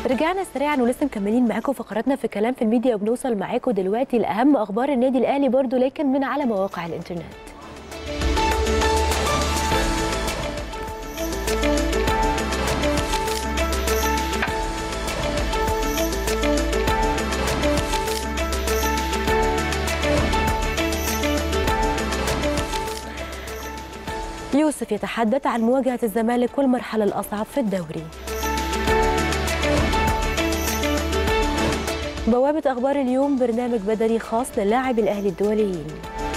رجعنا سريعا ولسه مكملين معاكم فقراتنا في كلام في الميديا وبنوصل معاكم دلوقتي لاهم اخبار النادي الاهلي برضو لكن من على مواقع الانترنت يوسف يتحدث عن مواجهة الزمالك والمرحلة الأصعب في الدوري بوابة أخبار اليوم برنامج بدني خاص للاعب الأهلي الدوليين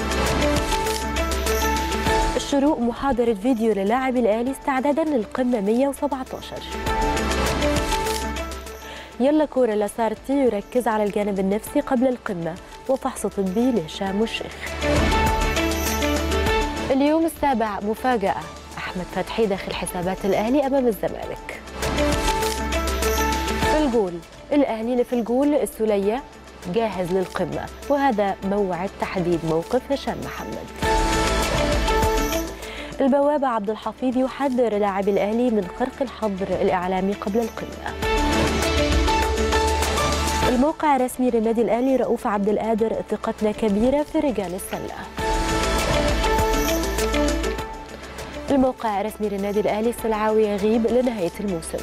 الشروق محاضرة فيديو للاعب الأهلي استعدادا للقمة 117 يلا كورة لاسارتي يركز على الجانب النفسي قبل القمة وفحص طبي لهشام الشيخ اليوم السابع مفاجأة أحمد فتحي داخل حسابات الأهلي أمام الزمالك في الجول الأهلي في الجول السولية جاهز للقمة وهذا موعد تحديد موقف هشام محمد البوابة عبد الحفيظ يحذر لاعب الأهلي من خرق الحظر الإعلامي قبل القمة الموقع الرسمي للنادي الأهلي رؤوف عبد القادر ثقتنا كبيرة في رجال السلة الموقع الرسمي للنادي الأهلي السلعاوي يغيب لنهاية الموسم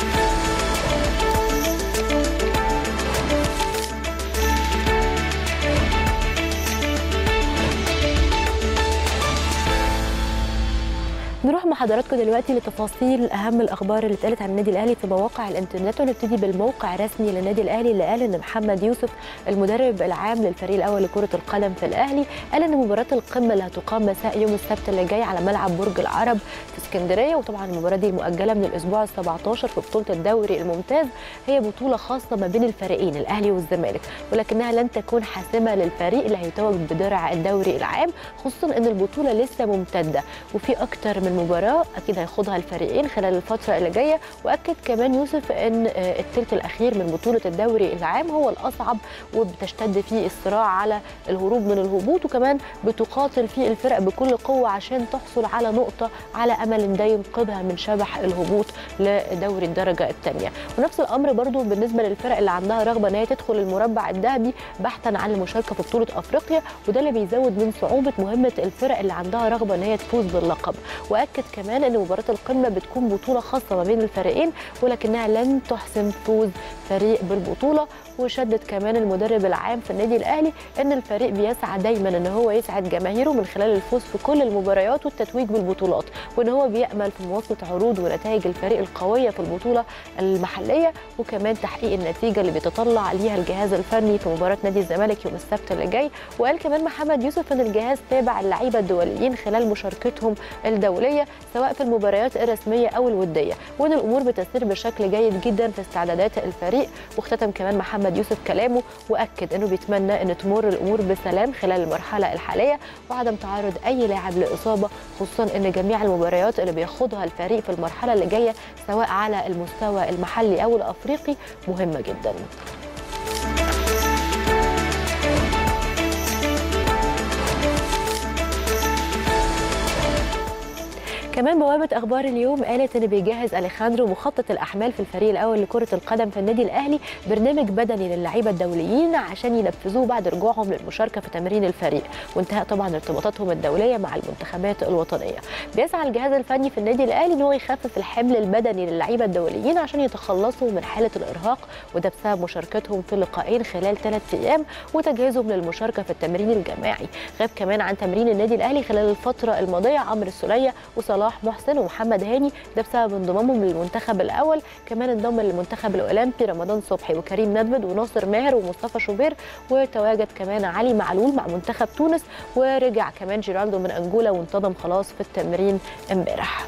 نروح مع حضراتكم دلوقتي لتفاصيل اهم الاخبار اللي اتقالت عن النادي الاهلي في مواقع الانترنت ونبتدي بالموقع الرسمي للنادي الاهلي اللي قال ان محمد يوسف المدرب العام للفريق الاول لكره القدم في الاهلي قال ان مباراه القمه اللي هتقام مساء يوم السبت اللي جاي على ملعب برج العرب في اسكندريه وطبعا المباراه دي مؤجله من الاسبوع ال 17 في بطوله الدوري الممتاز هي بطوله خاصه ما بين الفريقين الاهلي والزمالك ولكنها لن تكون حاسمه للفريق اللي هيتوج بدرع الدوري العام خصوصا ان البطوله لسه ممتده وفي اكتر من مباراه اكيد هيخوضها الفريقين خلال الفتره اللي جايه واكد كمان يوسف ان الثلث الاخير من بطوله الدوري العام هو الاصعب وبتشتد فيه الصراع على الهروب من الهبوط وكمان بتقاتل فيه الفرق بكل قوه عشان تحصل على نقطه على امل ان ده ينقذها من شبح الهبوط لدوري الدرجه الثانيه ونفس الامر برضو بالنسبه للفرق اللي عندها رغبه ان هي تدخل المربع الذهبي بحثا عن المشاركه في بطوله افريقيا وده اللي بيزود من صعوبه مهمه الفرق اللي عندها رغبه ان هي تفوز باللقب واكد كمان ان مباراه القمه بتكون بطوله خاصه ما بين الفريقين ولكنها لن تحسم فوز فريق بالبطوله وشدد كمان المدرب العام في النادي الاهلي ان الفريق بيسعى دايما ان هو يسعد جماهيره من خلال الفوز في كل المباريات والتتويج بالبطولات وان هو بيامل في مواصله عروض ونتائج الفريق القويه في البطوله المحليه وكمان تحقيق النتيجه اللي بيتطلع ليها الجهاز الفني في مباراه نادي الزمالك يوم السبت اللي جاي وقال كمان محمد يوسف ان الجهاز تابع اللعيبه الدوليين خلال مشاركتهم الدوليه سواء في المباريات الرسميه او الوديه وان الامور بتسير بشكل جيد جدا في استعدادات الفريق واختتم كمان محمد يوسف كلامه واكد انه بيتمنى ان تمر الامور بسلام خلال المرحله الحاليه وعدم تعرض اي لاعب لاصابه خصوصا ان جميع المباريات اللي بياخدها الفريق في المرحله اللي جايه سواء على المستوى المحلي او الافريقي مهمه جدا كمان بوابه اخبار اليوم قالت ان بيجهز اليخاندرو مخطط الاحمال في الفريق الاول لكره القدم في النادي الاهلي برنامج بدني للعيبه الدوليين عشان ينفذوه بعد رجوعهم للمشاركه في تمرين الفريق وانتهاء طبعا ارتباطاتهم الدوليه مع المنتخبات الوطنيه بيسعى الجهاز الفني في النادي الاهلي ان هو يخفف الحمل البدني للعيبه الدوليين عشان يتخلصوا من حاله الارهاق وده بسبب مشاركتهم في لقاءين خلال ثلاث ايام وتجهيزهم للمشاركه في التمرين الجماعي غاب كمان عن تمرين النادي الاهلي خلال الفتره الماضيه عمرو السوليه وصلاح صلاح محسن ومحمد هاني ده بسبب انضمامهم للمنتخب الاول كمان انضم للمنتخب الاولمبي رمضان صبحي وكريم ندفد وناصر ماهر ومصطفى شوبير وتواجد كمان علي معلول مع منتخب تونس ورجع كمان جيرالدو من انجولا وانتظم خلاص في التمرين امبارح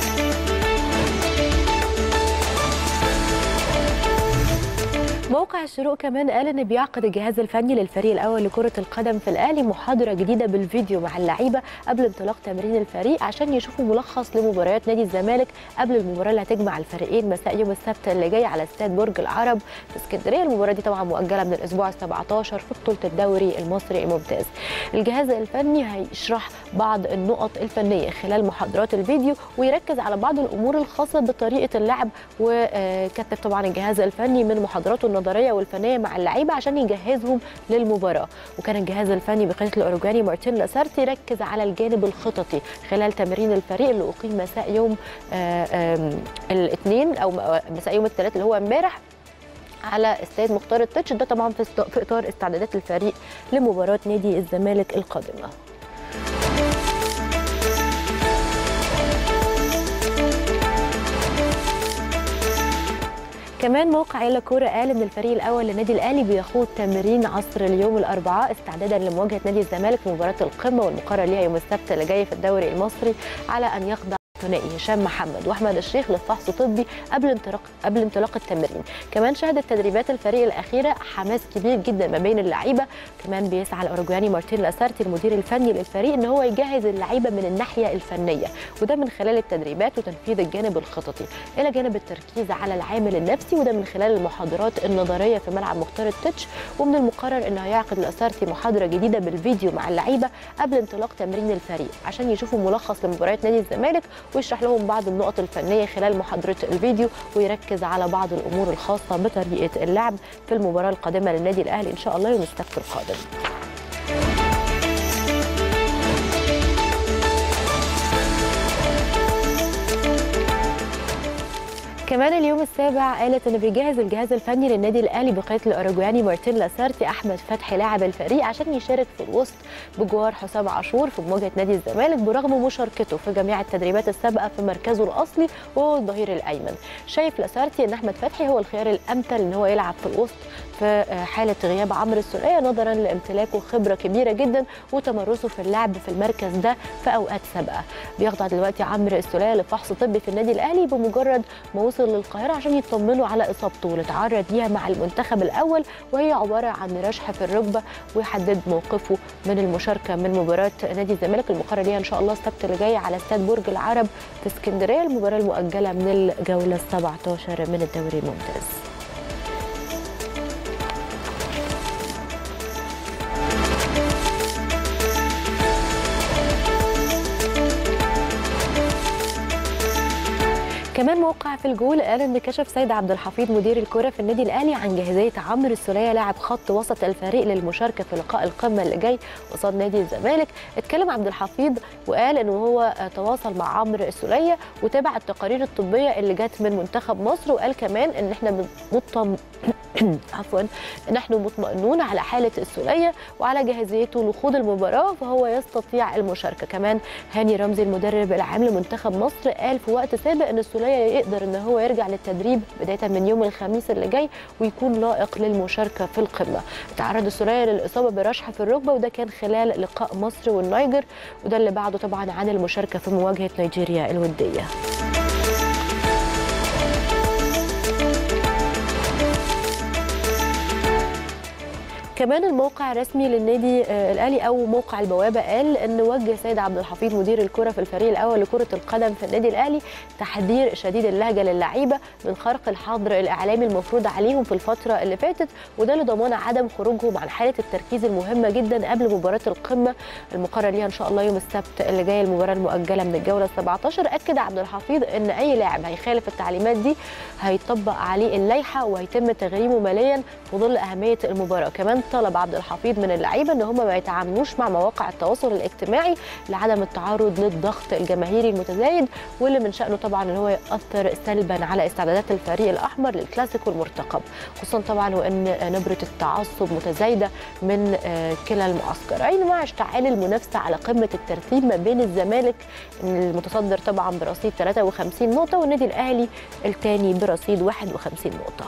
موقع الشروق الشروق كمان قال ان بيعقد الجهاز الفني للفريق الاول لكره القدم في الاهلي محاضره جديده بالفيديو مع اللعيبه قبل انطلاق تمرين الفريق عشان يشوفوا ملخص لمباريات نادي الزمالك قبل المباراه اللي هتجمع الفريقين مساء يوم السبت اللي جاي على استاد برج العرب في اسكندريه المباراه دي طبعا مؤجله من الاسبوع ال 17 في بطوله الدوري المصري الممتاز الجهاز الفني هيشرح بعض النقط الفنيه خلال محاضرات الفيديو ويركز على بعض الامور الخاصه بطريقه اللعب وكتب طبعا الجهاز الفني من محاضراته النظريه والفنيه مع اللعيبه عشان يجهزهم للمباراه وكان الجهاز الفني بقياده الاوروجواني مارتين لاسارتي ركز على الجانب الخططي خلال تمرين الفريق اللي اقيم مساء يوم الاثنين او مساء يوم الثلاث اللي هو امبارح على استاد مختار التتش ده طبعا في اطار استعدادات الفريق لمباراه نادي الزمالك القادمه كمان موقع يلا كوره قال ان الفريق الاول للنادي الاهلي بيخوض تمرين عصر اليوم الاربعاء استعدادا لمواجهه نادي الزمالك في مباراه القمه والمقرر ليها يوم السبت اللي جاي في الدوري المصري على ان يخضع ثنائي هشام محمد واحمد الشيخ للفحص طبي قبل انطلاق قبل انطلاق التمرين كمان شهدت تدريبات الفريق الاخيره حماس كبير جدا ما بين اللعيبه كمان بيسعى الاوروجواني مارتين لاسارتي المدير الفني للفريق ان هو يجهز اللعيبه من الناحيه الفنيه وده من خلال التدريبات وتنفيذ الجانب الخططي الى جانب التركيز على العامل النفسي وده من خلال المحاضرات النظريه في ملعب مختار التتش ومن المقرر انه هيعقد لاسارتي محاضره جديده بالفيديو مع اللعيبه قبل انطلاق تمرين الفريق عشان يشوفوا ملخص لمباريات نادي الزمالك ويشرح لهم بعض النقط الفنيه خلال محاضره الفيديو ويركز على بعض الامور الخاصه بطريقه اللعب في المباراه القادمه للنادي الاهلي ان شاء الله يوم السبت القادم. كمان اليوم السابع قالت ان بيجهز الجهاز الفني للنادي الاهلي بقياده الاوروجواني مارتين لاسارتي احمد فتحي لاعب الفريق عشان يشارك في الوسط بجوار حسام عاشور في مواجهه نادي الزمالك برغم مشاركته في جميع التدريبات السابقه في مركزه الاصلي وهو الظهير الايمن شايف لاسارتي ان احمد فتحي هو الخيار الامثل ان هو يلعب في الوسط في حاله غياب عمرو السوليه نظرا لامتلاكه خبره كبيره جدا وتمرسه في اللعب في المركز ده في اوقات سابقه بيخضع دلوقتي عمرو السوليه لفحص طبي في النادي الاهلي بمجرد ما وصل للقاهره عشان يطمنوا على اصابته اللي اتعرض ليها مع المنتخب الاول وهي عباره عن رشح في الركبه ويحدد موقفه من المشاركه من مباراه نادي الزمالك المقرر ليها ان شاء الله السبت اللي جاي على استاد برج العرب في اسكندريه المباراه المؤجله من الجوله ال 17 من الدوري الممتاز. كمان موقع في الجول قال ان كشف سيد عبد الحفيظ مدير الكره في النادي الاهلي عن جاهزيه عمرو السوليه لاعب خط وسط الفريق للمشاركه في لقاء القمه اللي جاي قصاد نادي الزمالك اتكلم عبد الحفيظ وقال انه هو تواصل مع عمرو السوليه وتابع التقارير الطبيه اللي جت من منتخب مصر وقال كمان ان احنا مطمئن عفوا نحن مطمئنون على حاله السوليه وعلى جاهزيته لخوض المباراه فهو يستطيع المشاركه كمان هاني رمزي المدرب العام لمنتخب مصر قال في وقت سابق ان السوليه يقدر ان هو يرجع للتدريب بدايه من يوم الخميس اللي جاي ويكون لائق للمشاركه في القمه تعرض السوليه للاصابه برشحه في الركبه وده كان خلال لقاء مصر والنيجر وده اللي بعده طبعا عن المشاركه في مواجهه نيجيريا الوديه كمان الموقع الرسمي للنادي الاهلي او موقع البوابه قال ان وجه سيد عبد الحفيظ مدير الكره في الفريق الاول لكره القدم في النادي الاهلي تحذير شديد اللهجه للعيبه من خرق الحظر الاعلامي المفروض عليهم في الفتره اللي فاتت وده لضمان عدم خروجهم عن حاله التركيز المهمه جدا قبل مباراه القمه المقرر ليها ان شاء الله يوم السبت اللي جاي المباراه المؤجله من الجوله 17 اكد عبد الحفيظ ان اي لاعب هيخالف التعليمات دي هيطبق عليه اللائحه وهيتم تغريمه ماليا في ظل اهميه المباراه كمان طلب عبد الحفيظ من اللعيبه ان هم ما يتعاملوش مع مواقع التواصل الاجتماعي لعدم التعرض للضغط الجماهيري المتزايد واللي من شانه طبعا ان هو ياثر سلبا على استعدادات الفريق الاحمر للكلاسيكو المرتقب خصوصا طبعا وان نبره التعصب متزايده من كلا المعسكرين مع اشتعال المنافسه على قمه الترتيب ما بين الزمالك المتصدر طبعا برصيد 53 نقطه والنادي الاهلي الثاني برصيد 51 نقطه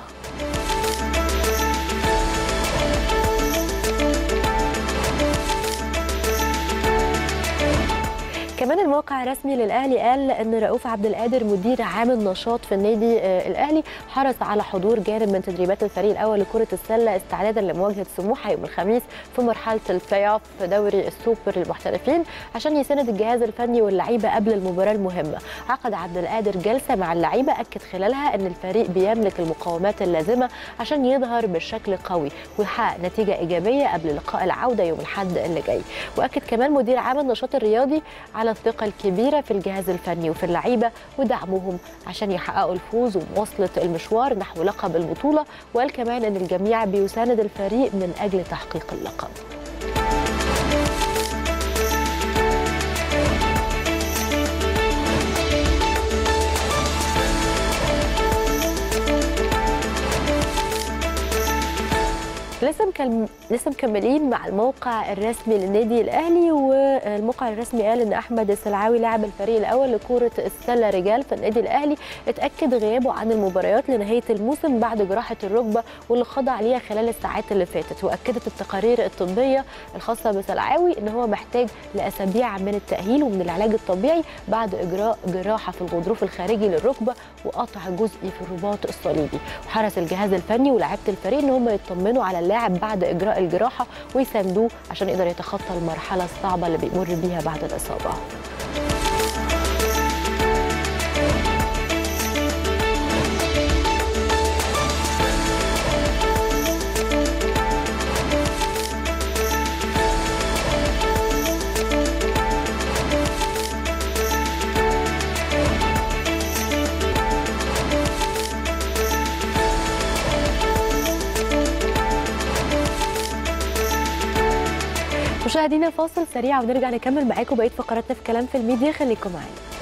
كمان الموقع الرسمي للاهلي قال ان رؤوف عبد القادر مدير عام النشاط في النادي الاهلي حرص على حضور جانب من تدريبات الفريق الاول لكره السله استعدادا لمواجهه سموحه يوم الخميس في مرحله البلاي اوف في دوري السوبر للمحترفين عشان يساند الجهاز الفني واللعيبه قبل المباراه المهمه عقد عبد القادر جلسه مع اللعيبه اكد خلالها ان الفريق بيملك المقومات اللازمه عشان يظهر بشكل قوي ويحقق نتيجه ايجابيه قبل لقاء العوده يوم الاحد اللي جاي واكد كمان مدير عام النشاط الرياضي على الثقه الكبيره في الجهاز الفني وفي اللعيبه ودعمهم عشان يحققوا الفوز ومواصله المشوار نحو لقب البطوله وقال كمان ان الجميع بيساند الفريق من اجل تحقيق اللقب لسه مكلم... لسه مكملين مع الموقع الرسمي للنادي الاهلي والموقع الرسمي قال ان احمد السلعاوي لاعب الفريق الاول لكره السله رجال في النادي الاهلي اتاكد غيابه عن المباريات لنهايه الموسم بعد جراحه الركبه واللي خضع عليها خلال الساعات اللي فاتت واكدت التقارير الطبيه الخاصه بسلعاوي ان هو محتاج لاسابيع من التاهيل ومن العلاج الطبيعي بعد اجراء جراحه في الغضروف الخارجي للركبه وقطع جزئي في الرباط الصليبي وحرص الجهاز الفني ولاعيبه الفريق ان هم يطمنوا على اللاعب بعد اجراء الجراحه ويساندوه عشان يقدر يتخطى المرحله الصعبه اللي بيمر بيها بعد الاصابه مشاهدينا فاصل سريع ونرجع نكمل معاكم بقيه فقراتنا في كلام في الميديا خليكم معانا